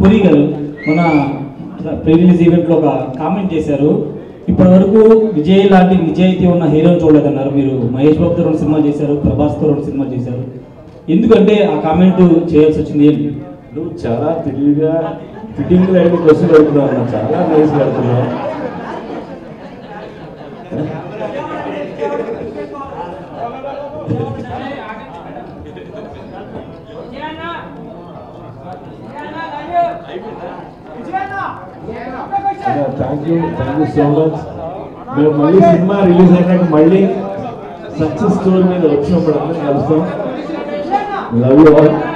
పురి గారు మన ప్రీవియస్ ఈవెంట్లో ఒక కామెంట్ చేశారు ఇప్పటి వరకు విజయ్ లాంటి నిజాయితీ ఉన్న హీరోని చూడలేదన్నారు మీరు మహేష్ బాబుతో రెండు సినిమాలు చేశారు ప్రభాస్తో రెండు సినిమాలు చేశారు ఎందుకంటే ఆ కామెంట్ చేయాల్సి వచ్చింది ఏంటి నువ్వు చాలా తెలివిగా ఫిట్టింగ్ లైన్ క్వశ్చన్ అడుగుతున్నావు అన్న. చాలా నైస్ అడుగుతున్నావు thank you thank you so much మేము మళ్ళీ సినిమా రిలీజ్ అయినాక మళ్ళీ సక్సెస్ స్టోరీ మీద వచ్చినప్పుడు అందరం కలుస్తాం లవ్ యూ ఆల్